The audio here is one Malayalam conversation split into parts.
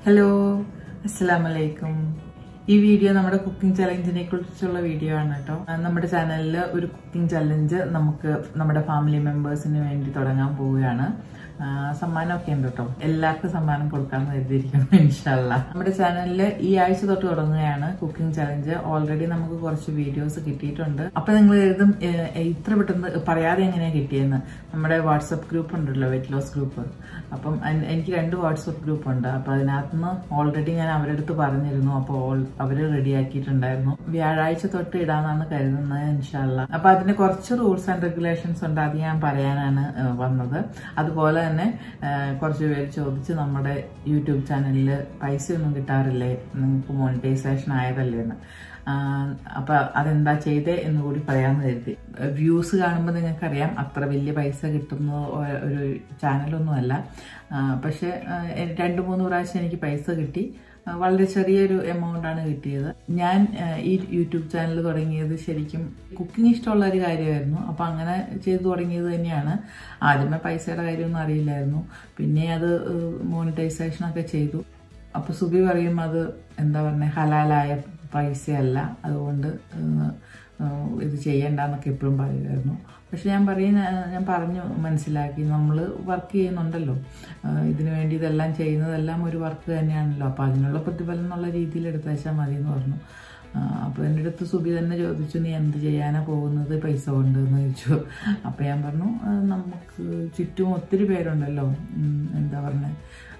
ഹലോ അസ്സലാം വലൈക്കും ഈ വീഡിയോ നമ്മുടെ കുക്കിംഗ് ചലഞ്ചിനെ കുറിച്ചുള്ള വീഡിയോ ആണ് കേട്ടോ ആ, നമ്മുടെ ചാനലിൽ ഒരു കുക്കിംഗ് ചലഞ്ച് നമുക്ക് നമ്മുടെ ഫാമിലി മെമ്പേഴ്സിന് വേണ്ടി തുടങ്ങാൻ പോവുകയാണ് ആ, സമ്മാനമൊക്കെ ഉണ്ട് കേട്ടോ എല്ലാവർക്കും സമ്മാനം കൊടുക്കാമെന്ന് കരുതിയിരിക്കുന്നു ഇൻഷല്ല നമ്മുടെ ചാനലിൽ ഈ ആഴ്ച തൊട്ട് തുടങ്ങുകയാണ് കുക്കിംഗ് ചലഞ്ച് ഓൾറെഡി നമുക്ക് കുറച്ച് വീഡിയോസ് കിട്ടിയിട്ടുണ്ട് അപ്പൊ നിങ്ങൾ കരുതും ഏ, ഏ, ഇത്ര പെട്ടെന്ന് പറയാതെ എങ്ങനെയാ കിട്ടിയെന്ന് നമ്മുടെ വാട്സപ്പ് ഗ്രൂപ്പ് ഉണ്ടല്ലോ വെറ്റ് ലോസ് ഗ്രൂപ്പ് അപ്പം എൻ- എനിക്ക് രണ്ട് വാട്സപ്പ് ഗ്രൂപ്പ് ഉണ്ട് അപ്പൊ അതിനകത്തുനിന്ന് ഓൾറെഡി ഞാൻ അവരുടെ അടുത്ത് പറഞ്ഞിരുന്നു അപ്പോൾ അവര് റെഡിയാക്കിയിട്ടുണ്ടായിരുന്നു വ്യാഴാഴ്ച തൊട്ട് ഇടാന്നാണ് കരുതുന്നത് ഇൻഷാല്ല അപ്പൊ അതിന് കുറച്ച് റൂൾസ് ആൻഡ് റെഗുലേഷൻസ് ഉണ്ട് അത് ഞാൻ പറയാനാണ് ഏഹ്, വന്നത് അതുപോലെ തന്നെ ഏഹ്, കുറച്ച് പേര് ചോദിച്ച് നമ്മുടെ യൂട്യൂബ് ചാനലിൽ പൈസയൊന്നും കിട്ടാറില്ലേ നിങ്ങൾക്ക് മോണിറ്റൈസേഷൻ ആയതല്ലേ എന്ന് ആഹ് അപ്പൊ അതെന്താ ചെയ്തേ എന്ന് കൂടി പറയാമെന്ന് കരുതി വ്യൂസ് കാണുമ്പോൾ നിങ്ങൾക്കറിയാം അത്ര വലിയ പൈസ കിട്ടുന്ന ഒ- ഒരു ചാനലൊന്നുമല്ല ആഹ് പക്ഷെ ആഹ് എ- രണ്ട് മൂന്ന് പ്രാവശ്യം എനിക്ക് പൈസ കിട്ടി ആഹ് വളരെ ചെറിയൊരു എമൗണ്ട് ആണ് കിട്ടിയത് ഞാൻ ആഹ് ഈ യൂട്യൂബ് ചാനൽ തുടങ്ങിയത് ശരിക്കും കുക്കിംഗ് ഇഷ്ടമുള്ള ഒരു കാര്യമായിരുന്നു അപ്പൊ അങ്ങനെ ചെയ്തു തുടങ്ങിയത് തന്നെയാണ് ആദ്യമേ പൈസയുടെ കാര്യമൊന്നും അറിയില്ലായിരുന്നു പിന്നെ അത് മോണിറ്റൈസേഷൻ ഒക്കെ ചെയ്തു അപ്പൊ സുബി പറയും അത് എന്താ പറഞ്ഞ ഹലാലായ പൈസയല്ല അതുകൊണ്ട് ഏഹ്, ഏഹ്, ഇത് ചെയ്യണ്ടെന്നൊക്കെ എപ്പോഴും പറയുമായിരുന്നു പക്ഷെ ഞാൻ പറയുന്ന ഞാൻ പറഞ്ഞു മനസ്സിലാക്കി നമ്മൾ വർക്ക് ചെയ്യുന്നുണ്ടല്ലോ ഏഹ്, ഇതിനു വേണ്ടി ഇതെല്ലാം ചെയ്യുന്നതെല്ലാം ഒരു വർക്ക് തന്നെയാണല്ലോ അപ്പൊ അതിനുള്ള പ്രതിഫലം എന്നുള്ള രീതിയിൽ എടുത്തേച്ചാൽ മതി എന്ന് പറഞ്ഞു അപ്പോൾ എൻ്റെ അടുത്ത് സുബി തന്നെ ചോദിച്ചു നീ എന്ത് ചെയ്യാനാ പോകുന്നത് പൈസ കൊണ്ട് എന്ന് ചോദിച്ചു അപ്പോൾ ഞാൻ പറഞ്ഞു "ആ, നമുക്ക് ചുറ്റും ഒത്തിരി പേരുണ്ടല്ലോ ഉം, എന്താ പറഞ്ഞ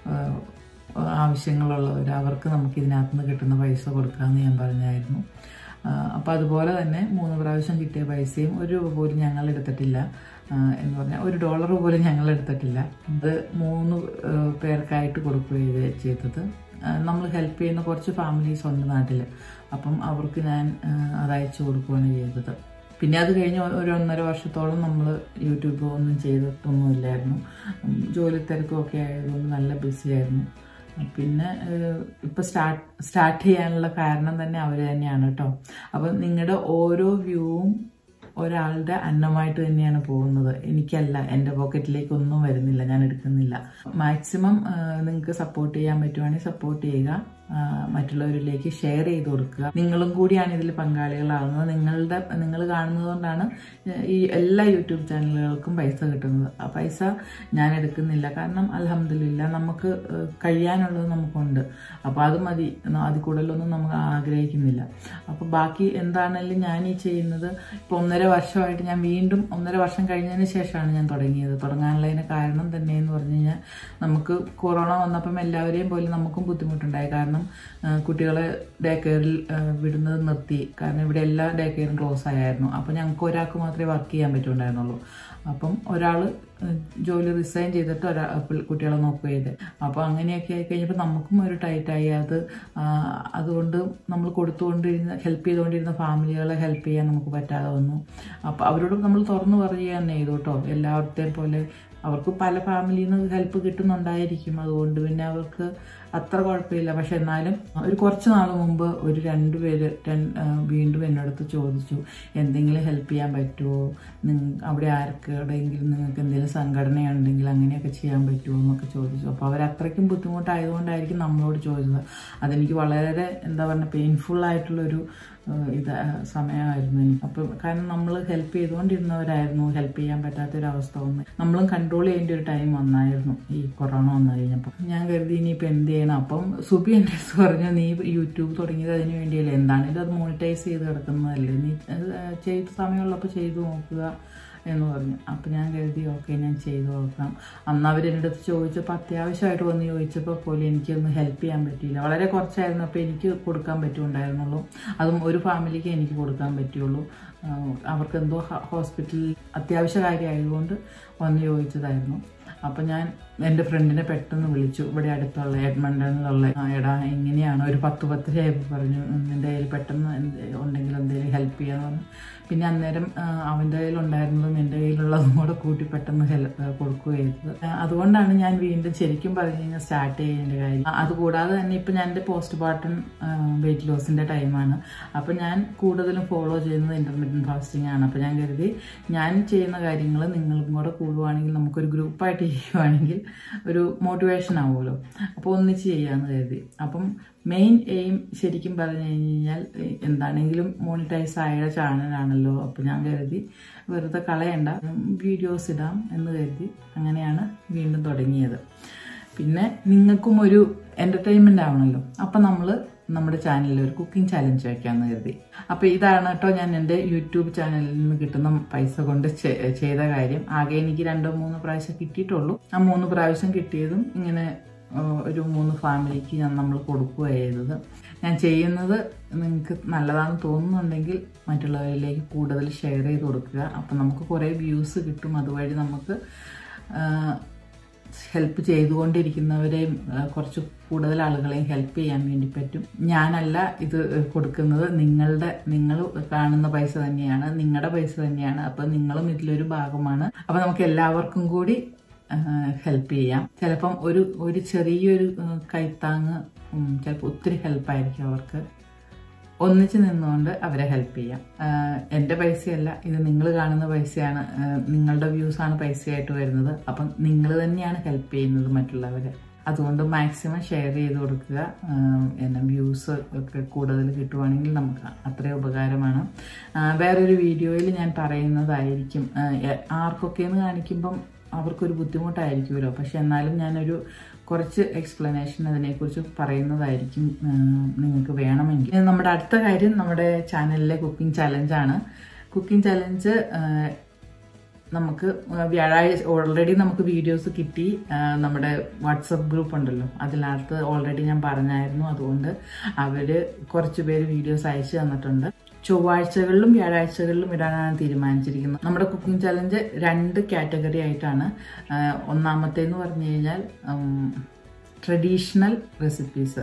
ആവശ്യങ്ങളുള്ളവർ അവർക്ക് നമുക്ക് ഇതിനകത്ത് നിന്ന് കിട്ടുന്ന പൈസ കൊടുക്കാമെന്ന് ഞാൻ പറഞ്ഞായിരുന്നു അപ്പോൾ അതുപോലെ തന്നെ മൂന്ന് പ്രാവശ്യം കിട്ടിയ പൈസയും ഒരു രൂപ പോലും ഞങ്ങൾ എടുത്തിട്ടില്ല ആ, എന്ന് പറഞ്ഞാൽ ഒരു ഡോളർ പോലും ഞങ്ങൾ എടുത്തിട്ടില്ല അത് മൂന്ന് ആ, പേർക്കായിട്ട് കൊടുക്കുകയാണ് ചെയ്തത് നമ്മൾ ഹെൽപ്പ് ചെയ്യുന്ന കുറച്ച് ഫാമിലീസ് ഉണ്ട് നാട്ടിൽ അപ്പം അവർക്ക് ഞാൻ ആ, അത് അയച്ചു കൊടുക്കുകയാണ് ചെയ്തത് പിന്നെ അത് കഴിഞ്ഞ് ഒരു ഒന്നര വർഷത്തോളം നമ്മൾ യൂട്യൂബ് ഒന്നും ചെയ്തിട്ടൊന്നുമില്ലായിരുന്നു ഉം, ജോലി തിരക്കും ഒക്കെ ആയതുകൊണ്ട് നല്ല ബിസി ആയിരുന്നു പിന്നെ ഏഹ്, ഇപ്പൊ സ്റ്റാർട്ട് സ്റ്റാർട്ട് ചെയ്യാനുള്ള കാരണം തന്നെ അവർ തന്നെയാണ് കേട്ടോ അപ്പം നിങ്ങളുടെ ഓരോ വ്യൂവും ഒരാളുടെ അന്നമായിട്ട് തന്നെയാണ് പോകുന്നത് എനിക്കല്ല എൻ്റെ പോക്കറ്റിലേക്ക് ഒന്നും വരുന്നില്ല ഞാൻ എടുക്കുന്നില്ല മാക്സിമം നിങ്ങൾക്ക് സപ്പോർട്ട് ചെയ്യാൻ പറ്റുവാണെങ്കിൽ സപ്പോർട്ട് ചെയ്യുക ആ, മറ്റുള്ളവരിലേക്ക് ഷെയർ ചെയ്ത് കൊടുക്കുക നിങ്ങളും കൂടിയാണ് ഇതിൽ പങ്കാളികളാകുന്നത് നിങ്ങളുടെ നിങ്ങൾ കാണുന്നത് കൊണ്ടാണ് ഈ എല്ലാ യൂട്യൂബ് ചാനലുകൾക്കും പൈസ കിട്ടുന്നത് ആ പൈസ ഞാൻ എടുക്കുന്നില്ല കാരണം അലഹമില്ല നമുക്ക് ഏഹ്, കഴിയാനുള്ളത് നമുക്കുണ്ട് അപ്പോൾ അത് മതി ന- അതിൽ കൂടുതലൊന്നും നമുക്ക് ആഗ്രഹിക്കുന്നില്ല അപ്പോൾ ബാക്കി എന്താണെങ്കിലും ഞാൻ ഈ ചെയ്യുന്നത് ഇപ്പോൾ ഒന്നര വർഷമായിട്ട് ഞാൻ വീണ്ടും ഒന്നര വർഷം കഴിഞ്ഞതിന് ശേഷമാണ് ഞാൻ തുടങ്ങിയത് തുടങ്ങാനുള്ളതിന് കാരണം തന്നെ എന്ന് പറഞ്ഞു കഴിഞ്ഞാൽ നമുക്ക് കൊറോണ വന്നപ്പം എല്ലാവരെയും പോലെ നമുക്കും ബുദ്ധിമുട്ടുണ്ടായി കാരണം ആ, കുട്ടികളെ ഡേ കെയറിൽ ആ, വിടുന്നത് നിർത്തി കാരണം ഇവിടെ എല്ലാ ഡേ കെയറും ക്ലോസ് ആയിരുന്നു അപ്പോൾ ഞങ്ങൾക്ക് ഒരാൾക്ക് മാത്രമേ വർക്ക് ചെയ്യാൻ പറ്റുണ്ടായിരുന്നുള്ളൂ അപ്പം ഒരാൾ ജോലി റിസൈൻ ചെയ്തിട്ട് ഒരാ പിള്ള- കുട്ടികളെ നോക്കുക ചെയ്ത് അപ്പോൾ അങ്ങനെയൊക്കെ ആയി കഴിഞ്ഞപ്പോൾ നമുക്കും ഒരു ടൈറ്റായി അത് ആ, അതുകൊണ്ട് നമ്മൾ കൊടുത്തുകൊണ്ടിരുന്ന ഹെൽപ്പ് ചെയ്തുകൊണ്ടിരുന്ന ഫാമിലികളെ ഹെൽപ്പ് ചെയ്യാൻ നമുക്ക് പറ്റാതെ വന്നു അപ്പോൾ അവരോട് നമ്മൾ തുറന്നു പറയുക തന്നെ ചെയ്തു കേട്ടോ എല്ലാവരുടെയും പോലെ അവർക്ക് പല ഫാമിലിയിൽ നിന്ന് ഹെൽപ്പ് കിട്ടുന്നുണ്ടായിരിക്കും അതുകൊണ്ട് പിന്നെ അവർക്ക് അത്ര കുഴപ്പമില്ല പക്ഷെ എന്നാലും ഒരു കുറച്ച് നാൾ മുമ്പ് ഒരു രണ്ടുപേര് രൺ- ആ, വീണ്ടും എന്നോടത്ത് ചോദിച്ചു എന്തെങ്കിലും ഹെൽപ്പ് ചെയ്യാൻ പറ്റുമോ നിങ്ങ അവിടെ ആർക്കെവിടെയെങ്കിലും നിങ്ങൾക്ക് എന്തെങ്കിലും സംഘടനയുണ്ടെങ്കിൽ അങ്ങനെയൊക്കെ ചെയ്യാൻ പറ്റുമോ എന്നൊക്കെ ചോദിച്ചു അപ്പോൾ അവർ അത്രയ്ക്കും ബുദ്ധിമുട്ടായതുകൊണ്ടായിരിക്കും നമ്മളോട് ചോദിച്ചത് അതെനിക്ക് വളരെ എന്താ പറയുക പെയിൻഫുൾ ആയിട്ടുള്ളൊരു ഏഹ് ഇത് സമയമായിരുന്നു എനിക്ക് അപ്പം കാരണം നമ്മൾ ഹെൽപ്പ് ചെയ്തുകൊണ്ടിരുന്നവരായിരുന്നു ഹെൽപ്പ് ചെയ്യാൻ പറ്റാത്തൊരവസ്ഥ വന്ന് നമ്മളും കൺട്രോൾ ചെയ്യേണ്ട ഒരു ടൈം വന്നായിരുന്നു ഈ കൊറോണ വന്നു കഴിഞ്ഞപ്പോൾ ഞാൻ കരുതി ഇനിയിപ്പോൾ എന്ത് ചെയ്യണം അപ്പം സുബി എൻ്റെ അടുത്ത് പറഞ്ഞു നീ യൂട്യൂബ് തുടങ്ങിയത് അതിന് വേണ്ടിയല്ലേ എന്താണെങ്കിലും അത് മോണിറ്റൈസ് ചെയ്ത് കിടക്കുന്നതല്ലേ നീ അത് ചെയ്ത സമയമുള്ളപ്പോൾ ചെയ്തു നോക്കുക എന്ന് പറഞ്ഞു അപ്പം ഞാൻ കരുതി ഓക്കെ ഞാൻ ചെയ്തു നോക്കാം അന്ന് അവർ എൻ്റെ അടുത്ത് ചോദിച്ചപ്പോൾ അത്യാവശ്യമായിട്ട് വന്ന് ചോദിച്ചപ്പോൾ പോലും എനിക്കൊന്ന് ഹെൽപ്പ് ചെയ്യാൻ പറ്റിയില്ല വളരെ കുറച്ചായിരുന്നു അപ്പോൾ എനിക്ക് കൊടുക്കാൻ പറ്റുമുണ്ടായിരുന്നുള്ളൂ അതും ഒരു ഫാമിലിക്ക് എനിക്ക് കൊടുക്കാൻ പറ്റുള്ളൂ ആഹ് അവർക്ക് എന്തോ ഹോസ്പിറ്റലിൽ അത്യാവശ്യ കാര്യമായതുകൊണ്ട് വന്ന് ചോദിച്ചതായിരുന്നു അപ്പം ഞാൻ എൻ്റെ ഫ്രണ്ടിനെ പെട്ടെന്ന് വിളിച്ചു ഇവിടെ അടുത്തുള്ള എഡ്മണ്ടണിലുള്ള "ആ, എടാ എങ്ങനെയാണ് ഒരു പത്ത് പത്തരയായപ്പോൾ പറഞ്ഞു നിൻ്റെ കയ്യിൽ പെട്ടെന്ന് എന്ത് ഉണ്ടെങ്കിൽ എന്തെങ്കിലും ഹെൽപ്പ് ചെയ്യാന്ന് പറഞ്ഞു പിന്നെ അന്നേരം ആ, അവൻ്റെ കയ്യിലുണ്ടായിരുന്നതും എൻ്റെ കയ്യിലുള്ളതും കൂടെ കൂട്ടി പെട്ടെന്ന് ഹെൽപ്പ് കൊടുക്കുകയും ചെയ്തത് ആ, അതുകൊണ്ടാണ് ഞാൻ വീണ്ടും ശരിക്കും പറഞ്ഞു കഴിഞ്ഞാൽ സ്റ്റാർട്ട് ചെയ്യേണ്ട കാര്യം ആ, അതുകൂടാതെ തന്നെ ഇപ്പം ഞാൻ എൻ്റെ പോസ്റ്റ് പാർട്ടൺ വെയിറ്റ് ലോസിൻ്റെ ടൈമാണ് അപ്പം ഞാൻ കൂടുതലും ഫോളോ ചെയ്യുന്നത് ഇൻ്റർമീഡിയറ്റ് ഫാസ്റ്റിംഗ് ആണ് അപ്പം ഞാൻ കരുതി ഞാൻ ചെയ്യുന്ന കാര്യങ്ങൾ നിങ്ങളും കൂടെ കൂടുവാണെങ്കിൽ നമുക്കൊരു ഗ്രൂപ്പായിട്ട് ചെയ്യുവാണെങ്കിൽ ഒരു മോട്ടിവേഷൻ ആവുമല്ലോ അപ്പോൾ ഒന്നിച്ച് ചെയ്യാമെന്ന് കരുതി അപ്പം മെയിൻ എയിം ശരിക്കും പറഞ്ഞു കഴിഞ്ഞാൽ ഏഹ്, എന്താണെങ്കിലും മോണിറ്റൈസ് ആയ ചാനലാണല്ലോ അപ്പോൾ ഞാൻ കരുതി വെറുതെ കളയണ്ട വീഡിയോസ് ഇടാം എന്ന് കരുതി അങ്ങനെയാണ് വീണ്ടും തുടങ്ങിയത് പിന്നെ നിങ്ങൾക്കും ഒരു എൻ്റർടൈൻമെൻ്റ് ആവണമല്ലോ അപ്പം നമ്മൾ നമ്മുടെ ചാനലിൽ ഒരു കുക്കിംഗ് ചാലഞ്ച് വയ്ക്കാമെന്ന് കരുതി അപ്പോൾ ഇതാണ് കേട്ടോ ഞാൻ എൻ്റെ യൂട്യൂബ് ചാനലിൽ നിന്ന് കിട്ടുന്ന പൈസ കൊണ്ട് ചെ- ചെയ്ത കാര്യം ആകെ എനിക്ക് രണ്ടോ മൂന്നോ പ്രാവശ്യം കിട്ടിയിട്ടുള്ളൂ ആ മൂന്ന് പ്രാവശ്യം കിട്ടിയതും ഇങ്ങനെ ആ, ഒരു മൂന്ന് ഫാമിലിക്ക് ഞാൻ നമ്മൾ കൊടുക്കുക ചെയ്തത് ഞാൻ ചെയ്യുന്നത് നിങ്ങൾക്ക് നല്ലതാണെന്ന് തോന്നുന്നുണ്ടെങ്കിൽ മറ്റുള്ളവരിലേക്ക് കൂടുതൽ ഷെയർ ചെയ്ത് കൊടുക്കുക അപ്പം നമുക്ക് കുറേ വ്യൂസ് കിട്ടും അതുവഴി നമുക്ക് ആ, ഹെൽപ്പ് ചെയ്തുകൊണ്ടിരിക്കുന്നവരെയും ആ, കുറച്ച് കൂടുതൽ ആളുകളെയും ഹെൽപ്പ് ചെയ്യാൻ വേണ്ടി പറ്റും ഞാനല്ല ഇത് കൊടുക്കുന്നത് നിങ്ങളുടെ നിങ്ങൾ കാണുന്ന പൈസ തന്നെയാണ് നിങ്ങളുടെ പൈസ തന്നെയാണ് അപ്പം നിങ്ങളും ഇതിലൊരു ഭാഗമാണ് അപ്പം നമുക്ക് എല്ലാവർക്കും കൂടി ഹെൽപ്പ് ചെയ്യാം ചിലപ്പം ഒരു ഒരു ചെറിയൊരു ആ, കൈത്താങ്ങ് ചിലപ്പോൾ ഒത്തിരി ഹെൽപ്പായിരിക്കും അവർക്ക് ഒന്നിച്ച് നിന്നുകൊണ്ട് അവരെ ഹെൽപ്പ് ചെയ്യാം ആഹ് എൻ്റെ പൈസയല്ല ഇത് നിങ്ങൾ കാണുന്ന പൈസയാണ് ആഹ് നിങ്ങളുടെ വ്യൂസാണ് പൈസയായിട്ട് വരുന്നത് അപ്പം നിങ്ങൾ തന്നെയാണ് ഹെൽപ്പ് ചെയ്യുന്നത് മറ്റുള്ളവരെ അതുകൊണ്ട് മാക്സിമം ഷെയർ ചെയ്ത് കൊടുക്കുക ആഹ് എന്നെ വ്യൂസ് ഒക്കെ കൂടുതൽ കിട്ടുവാണെങ്കിൽ നമുക്ക് അത്രയും ഉപകാരമാണ് ആഹ് വേറൊരു വീഡിയോയിൽ ഞാൻ പറയുന്നതായിരിക്കും ആഹ് എ- ആർക്കൊക്കെയെന്ന് കാണിക്കുമ്പം അവർക്കൊരു ബുദ്ധിമുട്ടായിരിക്കുമല്ലോ പക്ഷെ എന്നാലും ഞാനൊരു കുറച്ച് എക്സ്പ്ലനേഷൻ അതിനെക്കുറിച്ച് പറയുന്നതായിരിക്കും ആ, നിങ്ങൾക്ക് വേണമെങ്കിൽ ഇനി നമ്മുടെ അടുത്ത കാര്യം നമ്മുടെ ചാനലിലെ കുക്കിംഗ് ചലഞ്ചാണ് കുക്കിംഗ് ചലഞ്ച് നമുക്ക് വ്യാഴാഴ്ച ഓൾറെഡി നമുക്ക് വീഡിയോസ് കിട്ടി ആ, നമ്മുടെ വാട്സപ്പ് ഗ്രൂപ്പ് ഉണ്ടല്ലോ അതിനകത്ത് ഓൾറെഡി ഞാൻ പറഞ്ഞായിരുന്നു അതുകൊണ്ട് അവര് കുറച്ച് പേര് വീഡിയോസ് അയച്ചു തന്നിട്ടുണ്ട് ചൊവ്വാഴ്ചകളിലും വ്യാഴാഴ്ചകളിലും ഇടാനാണ് തീരുമാനിച്ചിരിക്കുന്നത് നമ്മുടെ കുക്കിംഗ് ചലഞ്ച് രണ്ട് കാറ്റഗറി ആയിട്ടാണ് ആ, ഒന്നാമത്തേന്ന് പറഞ്ഞു കഴിഞ്ഞാൽ ട്രഡീഷണൽ റെസിപ്പീസ്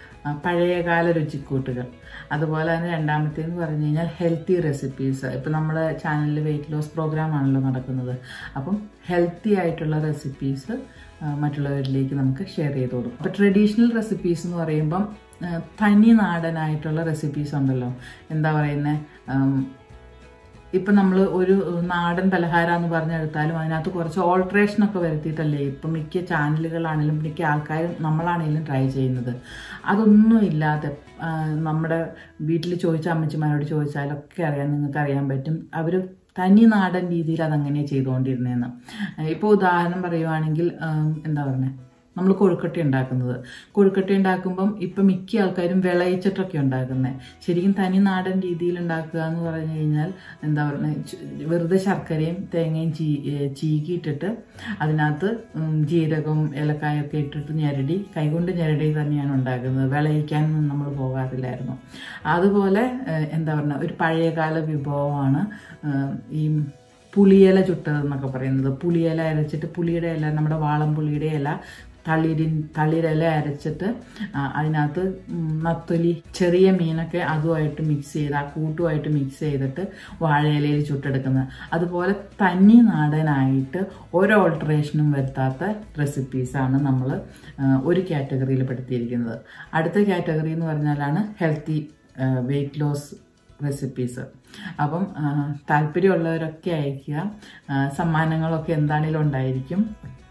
പഴയകാല രുചിക്കൂട്ടുകൾ അതുപോലെ തന്നെ രണ്ടാമത്തേന്ന് പറഞ്ഞു കഴിഞ്ഞാൽ ഹെൽത്തി റെസിപ്പീസ് ഇപ്പം നമ്മുടെ ചാനലിൽ വെയിറ്റ് ലോസ് പ്രോഗ്രാം ആണല്ലോ നടക്കുന്നത് അപ്പം ഹെൽത്തി ആയിട്ടുള്ള റെസിപ്പീസ് മറ്റുള്ളവരിലേക്ക് നമുക്ക് ഷെയർ ചെയ്ത് കൊടുക്കും അപ്പോൾ ട്രഡീഷണൽ റെസിപ്പീസ് എന്ന് പറയുമ്പം ആ, തനി നാടനായിട്ടുള്ള റെസിപ്പീസ് ഉണ്ടല്ലോ എന്താ പറയുന്നത് ഇപ്പം നമ്മൾ ഒരു നാടൻ പലഹാരം എന്ന് പറഞ്ഞെടുത്താലും അതിനകത്ത് കുറച്ച് ഓൾട്രേഷൻ ഒക്കെ വരുത്തിയിട്ടല്ലേ ഇപ്പം മിക്ക ചാനലുകളാണെങ്കിലും മിക്ക ആൾക്കാരും നമ്മളാണെങ്കിലും ട്രൈ ചെയ്യുന്നത് അതൊന്നും ഇല്ലാതെ ആ, നമ്മുടെ വീട്ടിൽ ചോദിച്ച അമ്മച്ചിമാരോട് ചോദിച്ചാലൊക്കെ അറിയാൻ നിങ്ങൾക്ക് അറിയാൻ പറ്റും അവർ തനി നാടൻ രീതിയിൽ അതങ്ങനെ ചെയ്തുകൊണ്ടിരുന്നതെന്ന് ഇപ്പോൾ ഉദാഹരണം പറയുവാണെങ്കിൽ ആ, എന്താ പറയുന്നത് നമ്മൾ കൊഴുക്കട്ട ഉണ്ടാക്കുന്നത് കൊഴുക്കട്ട ഉണ്ടാക്കുമ്പം ഇപ്പം മിക്ക ആൾക്കാരും വിളയിച്ചിട്ടൊക്കെ ഉണ്ടാക്കുന്നത് ശരിക്കും തനി നാടൻ രീതിയിൽ ഉണ്ടാക്കുക എന്ന് പറഞ്ഞു കഴിഞ്ഞാൽ എന്താ പറയുക വെറുതെ ശർക്കരയും തേങ്ങയും ചീ ഏഹ് ചീകിയിട്ടിട്ട് അതിനകത്ത് ഉം, ജീരകവും ഏലക്കായൊക്കെ ഇട്ടിട്ട് ഞെരടി കൈകൊണ്ട് ഞെരടി തന്നെയാണ് ഉണ്ടാക്കുന്നത് വിളയിക്കാനൊന്നും നമ്മൾ പോകാറില്ലായിരുന്നു അതുപോലെ ഏഹ്, എന്താ പറയുക ഒരു പഴയകാല വിഭവമാണ് ഏഹ്, ഈ പുളിയില ചുട്ടത് എന്നൊക്കെ പറയുന്നത് പുളിയില അരച്ചിട്ട് പുളിയുടെ ഇല നമ്മുടെ വാളം പുളിയുടെ ഇല തളിരിൻ തളിരില അരച്ചിട്ട് ആ, അതിനകത്ത് ഉം, നത്തൊലി ചെറിയ മീനൊക്കെ അതുമായിട്ട് മിക്സ് ചെയ്ത് ആ കൂട്ടുമായിട്ട് മിക്സ് ചെയ്തിട്ട് വാഴയിലയിൽ ചുട്ടെടുക്കുന്നത് അതുപോലെ തനി നാടനായിട്ട് ഒരു ഓൾട്ടറേഷനും വരുത്താത്ത റെസിപ്പീസാണ് നമ്മൾ ഒരു കാറ്റഗറിയിൽ പെടുത്തിയിരിക്കുന്നത് അടുത്ത കാറ്റഗറി എന്ന് പറഞ്ഞാലാണ് ഹെൽത്തി വെയിറ്റ് ലോസ് റെസിപ്പീസ് അപ്പം ആ, താല്പര്യമുള്ളവരൊക്കെ അയക്കുക ആ, സമ്മാനങ്ങളൊക്കെ എന്താണേലും ഉണ്ടായിരിക്കും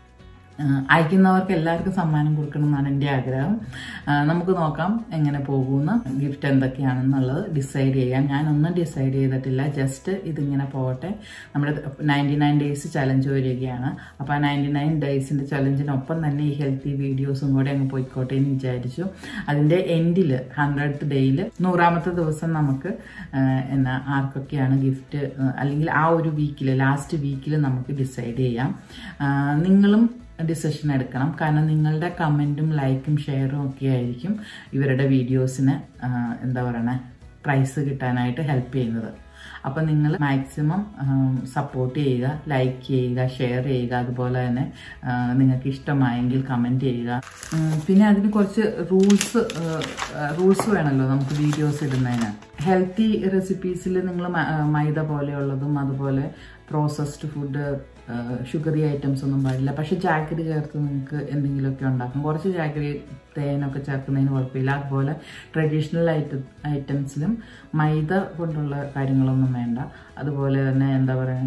ആ, അയക്കുന്നവർക്ക് എല്ലാവർക്കും സമ്മാനം കൊടുക്കണം എന്നാണ് എൻ്റെ ആഗ്രഹം ആ, നമുക്ക് നോക്കാം എങ്ങനെ പോകുമെന്ന് ഗിഫ്റ്റ് എന്തൊക്കെയാണെന്നുള്ളത് ഡിസൈഡ് ചെയ്യാം ഞാനൊന്നും ഡിസൈഡ് ചെയ്തിട്ടില്ല ജസ്റ്റ് ഇതിങ്ങനെ പോകട്ടെ നമ്മുടെ നയൻറ്റി നയൻ ഡേയ്സ് ചലഞ്ച് വരികയാണ് അപ്പോൾ ആ നയൻറ്റി നയൻ ഡേയ്സിൻ്റെ ചലഞ്ചിനൊപ്പം തന്നെ ഈ ഹെൽത്തി വീഡിയോസും കൂടെ അങ്ങ് പോയിക്കോട്ടെ എന്ന് വിചാരിച്ചു അതിൻ്റെ എൻഡിൽ ഹൺഡ്രഡ് ഡേയിൽ നൂറാമത്തെ ദിവസം നമുക്ക് ആ, എന്നാ ആർക്കൊക്കെയാണ് ഗിഫ്റ്റ് അല്ലെങ്കിൽ ആ ഒരു വീക്കിൽ ലാസ്റ്റ് വീക്കിൽ നമുക്ക് ഡിസൈഡ് ചെയ്യാം ആ, നിങ്ങളും ഡിസിഷൻ എടുക്കണം കാരണം നിങ്ങളുടെ കമൻറ്റും ലൈക്കും ഷെയറും ഒക്കെ ആയിരിക്കും ഇവരുടെ വീഡിയോസിന് ആ, എന്താ പറയണേ പ്രൈസ് കിട്ടാനായിട്ട് ഹെൽപ്പ് ചെയ്യുന്നത് അപ്പം നിങ്ങൾ മാക്സിമം സപ്പോർട്ട് ചെയ്യുക ലൈക്ക് ചെയ്യുക ഷെയർ ചെയ്യുക അതുപോലെ തന്നെ ആ, നിങ്ങൾക്ക് ഇഷ്ടമായെങ്കിൽ കമൻറ്റ് ചെയ്യുക ഉം, പിന്നെ അതിന് കുറച്ച് റൂൾസ് റൂൾസ് വേണമല്ലോ നമുക്ക് വീഡിയോസ് ഇടുന്നതിന് ഹെൽത്തി റെസിപ്പീസിൽ നിങ്ങൾ മൈദ പോലെയുള്ളതും അതുപോലെ പ്രോസസ്ഡ് ഫുഡ് ഷുഗറി ഐറ്റംസ് ഒന്നും പാടില്ല പക്ഷെ ജാക്കരി ചേർത്ത് നിങ്ങൾക്ക് എന്തെങ്കിലുമൊക്കെ ഉണ്ടാക്കാം കുറച്ച് ജാക്കരി തേനൊക്കെ ചേർക്കുന്നതിന് കുഴപ്പമില്ല അതുപോലെ ട്രഡീഷണൽ ഐറ്റം ഐറ്റംസിലും മൈദ കൊണ്ടുള്ള കാര്യങ്ങളൊന്നും വേണ്ട അതുപോലെ തന്നെ എന്താ പറയുന്നത്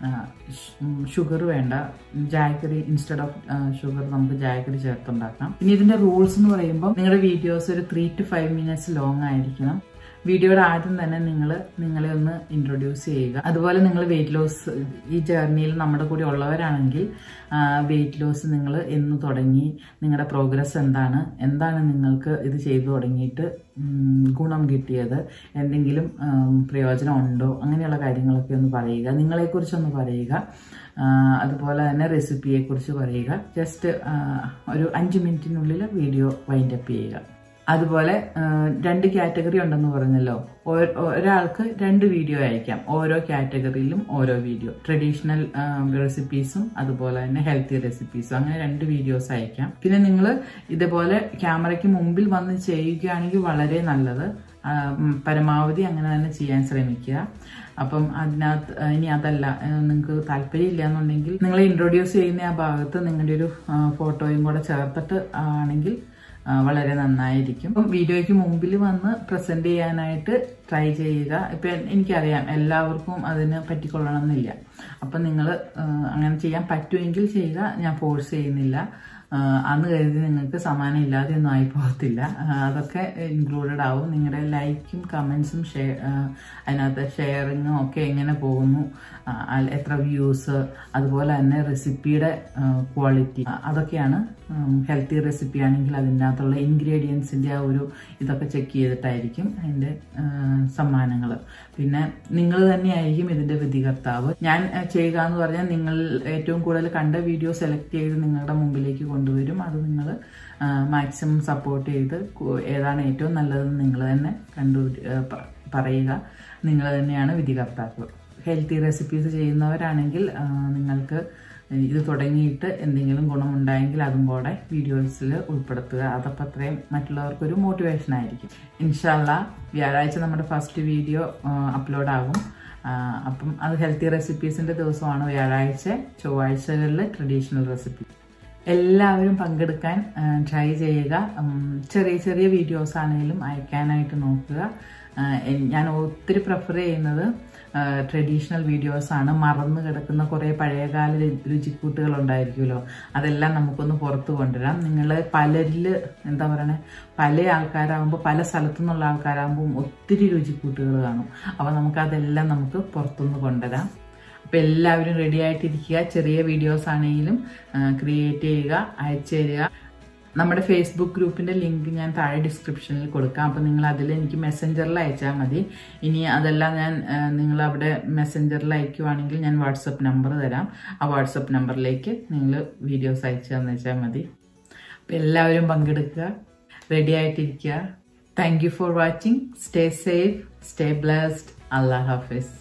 ഷുഗർ വേണ്ട ജാഗറി ഇൻസ്റ്റെഡ് ഓഫ് ഷുഗർ നമുക്ക് ജാഗറി ചേർത്തുണ്ടാക്കാം ഇനി ഇതിന്റെ റൂൾസ് എന്ന് പറയുമ്പോൾ നിങ്ങളുടെ വീഡിയോസ് ഒരു three to five minutes long ആയിരിക്കണം വീഡിയോയുടെ ആദ്യം തന്നെ നിങ്ങൾ നിങ്ങളെ ഒന്ന് ഇൻട്രൊഡ്യൂസ് ചെയ്യുക അതുപോലെ നിങ്ങൾ വെയിറ്റ് ലോസ് ഈ ജേർണിയിൽ നമ്മുടെ കൂടെ ഉള്ളവരാണെങ്കിൽ വെയിറ്റ് ലോസ് നിങ്ങൾ എന്ന് തുടങ്ങി നിങ്ങളുടെ പ്രോഗ്രസ് എന്താണ് എന്താണ് നിങ്ങൾക്ക് ഇത് ചെയ്തു തുടങ്ങിയിട്ട് ഉം, ഗുണം കിട്ടിയത് എന്തെങ്കിലും ഉം, പ്രയോജനം ഉണ്ടോ അങ്ങനെയുള്ള കാര്യങ്ങളൊക്കെ ഒന്ന് പറയുക നിങ്ങളെക്കുറിച്ചൊന്ന് പറയുക ആ, അതുപോലെ തന്നെ റെസിപ്പിയെക്കുറിച്ച് പറയുക ജസ്റ്റ് ഒരു അഞ്ച് മിനിറ്റിനുള്ളിൽ വീഡിയോ വൈൻഡപ്പ് ചെയ്യുക അതുപോലെ ആ, രണ്ട് കാറ്റഗറി ഉണ്ടെന്ന് പറഞ്ഞല്ലോ ഓ- ഒരാൾക്ക് രണ്ട് വീഡിയോ അയക്കാം ഓരോ കാറ്റഗറിയിലും ഓരോ വീഡിയോ ട്രഡീഷണൽ റെസിപ്പീസും അതുപോലെ തന്നെ ഹെൽത്തി റെസിപ്പീസും അങ്ങനെ രണ്ട് വീഡിയോസ് അയക്കാം പിന്നെ നിങ്ങൾ ഇതുപോലെ ക്യാമറയ്ക്ക് മുമ്പിൽ വന്ന് ചെയ്യുകയാണെങ്കിൽ വളരെ നല്ലത് ആ, ഉം, പരമാവധി അങ്ങനെ തന്നെ ചെയ്യാൻ ശ്രമിക്കുക അപ്പം അതിനകത്ത് ആ, ഇനി അതല്ല നിങ്ങൾക്ക് താല്പര്യമില്ല എന്നുണ്ടെങ്കിൽ നിങ്ങൾ ഇൻട്രൊഡ്യൂസ് ചെയ്യുന്ന ആ ഭാഗത്ത് നിങ്ങളുടെ ഒരു ആ, ഫോട്ടോയും കൂടെ ചേർത്തിട്ട് ആണെങ്കിൽ ആ, വളരെ നന്നായിരിക്കും അപ്പം വീഡിയോയ്ക്ക് മുമ്പിൽ വന്ന് പ്രസന്റ് ചെയ്യാനായിട്ട് ട്രൈ ചെയ്യുക ഇപ്പം എനിക്കറിയാം എല്ലാവർക്കും അതിന് പറ്റിക്കൊള്ളണമെന്നില്ല അപ്പം നിങ്ങൾ അങ്ങനെ ചെയ്യാൻ പറ്റുമെങ്കിൽ ചെയ്യുക ഞാൻ ഫോഴ്സ് ചെയ്യുന്നില്ല ആ, അന്ന് കരുതി നിങ്ങൾക്ക് സമാനം ഇല്ലാതെ ഒന്നും ആയി പോകത്തില്ല ആ, അതൊക്കെ ഇൻക്ലൂഡഡ് ആവും നിങ്ങളുടെ ലൈക്കും കമൻസും ഷെയർ അതിനകത്ത് ഷെയറിങ്ങും ഒക്കെ എങ്ങനെ പോകുന്നു ആ, അൽ- എത്ര വ്യൂസ് അതുപോലെ തന്നെ റെസിപ്പിയുടെ ക്വാളിറ്റി അതൊക്കെയാണ് ഹെൽത്തി റെസിപ്പി ആണെങ്കിൽ അതിൻ്റെ അകത്തുള്ള ഇൻഗ്രീഡിയൻസിൻ്റെ ആ ഒരു ഇതൊക്കെ ചെക്ക് ചെയ്തിട്ടായിരിക്കും അതിൻ്റെ സമ്മാനങ്ങൾ പിന്നെ നിങ്ങൾ തന്നെയായിരിക്കും ഇതിൻ്റെ വിധികർത്താവ് ഞാൻ ആ, ചെയ്യുക എന്ന് പറഞ്ഞാൽ നിങ്ങൾ ഏറ്റവും കൂടുതൽ കണ്ട വീഡിയോ സെലക്ട് ചെയ്ത് നിങ്ങളുടെ മുമ്പിലേക്ക് കൊണ്ടുവരും അത് നിങ്ങൾ മാക്സിമം സപ്പോർട്ട് ചെയ്ത് കു- ഏതാണ് ഏറ്റവും നല്ലതെന്ന് നിങ്ങൾ തന്നെ കണ്ടു ആ, പ- പറയുക നിങ്ങൾ തന്നെയാണ് വിധികർത്താക്കൾ ഹെൽത്തി റെസിപ്പീസ് ചെയ്യുന്നവരാണെങ്കിൽ ആ, നിങ്ങൾക്ക് ഇത് തുടങ്ങിയിട്ട് എന്തെങ്കിലും ഗുണമുണ്ടായെങ്കിൽ അതും കൂടെ വീഡിയോസിൽ ഉൾപ്പെടുത്തുക അതപ്പോൾ അത്രയും മറ്റുള്ളവർക്കൊരു മോട്ടിവേഷൻ ആയിരിക്കും ഇൻഷാല്ല വ്യാഴാഴ്ച നമ്മുടെ ഫസ്റ്റ് വീഡിയോ അപ്ലോഡ് ആകും ആ, അപ്പം അത് ഹെൽത്തി റെസിപ്പീസിന്റെ ദിവസമാണ് വ്യാഴാഴ്ച ചൊവ്വാഴ്ചകളിൽ ട്രഡീഷണൽ റെസിപ്പി എല്ലാവരും പങ്കെടുക്കാൻ ട്രൈ ചെയ്യുക ഉം, ചെറിയ ചെറിയ വീഡിയോസ് ആണെങ്കിലും അയക്കാനായിട്ട് നോക്കുക ആ, എൻ- ഞാൻ ഒത്തിരി പ്രിഫർ ചെയ്യുന്നത് ട്രഡീഷണൽ വീഡിയോസ് ആണ് മറന്നു കിടക്കുന്ന കുറേ പഴയകാല രു- രുചിക്കൂട്ടുകൾ ഉണ്ടായിരിക്കുമല്ലോ അതെല്ലാം നമുക്കൊന്ന് പുറത്തു കൊണ്ടുവരാം നിങ്ങൾ പലരിൽ എന്താ പറയണേ പല ആൾക്കാരാകുമ്പോൾ പല സ്ഥലത്തു നിന്നുള്ള ആൾക്കാരാകുമ്പോൾ ഒത്തിരി രുചിക്കൂട്ടുകൾ കാണും അപ്പോൾ നമുക്കതെല്ലാം നമുക്ക് പുറത്തുനിന്ന് കൊണ്ടുവരാം അപ്പം എല്ലാവരും റെഡി ആയിട്ടിരിക്കുക ചെറിയ വീഡിയോസ് ആണെങ്കിലും ക്രിയേറ്റ് ചെയ്യുക അയച്ചു തരിക നമ്മുടെ ഫേസ്ബുക്ക് ഗ്രൂപ്പിന്റെ ലിങ്ക് ഞാൻ താഴെ ഡിസ്ക്രിപ്ഷനിൽ കൊടുക്കാം അപ്പം നിങ്ങൾ അതിൽ എനിക്ക് മെസ്സഞ്ചറിൽ അയച്ചാൽ മതി ഇനി അതെല്ലാം ഞാൻ നിങ്ങൾ അവിടെ മെസ്സഞ്ചറിൽ അയക്കുവാണെങ്കിൽ ഞാൻ വാട്സപ്പ് നമ്പർ തരാം ആ വാട്സപ്പ് നമ്പറിലേക്ക് നിങ്ങൾ വീഡിയോസ് അയച്ചു തന്നു വെച്ചാൽ മതി അപ്പം എല്ലാവരും പങ്കെടുക്കുക റെഡി ആയിട്ടിരിക്കുക thank you for watching stay safe stay blessed അള്ളാഹ് ഹാഫിസ്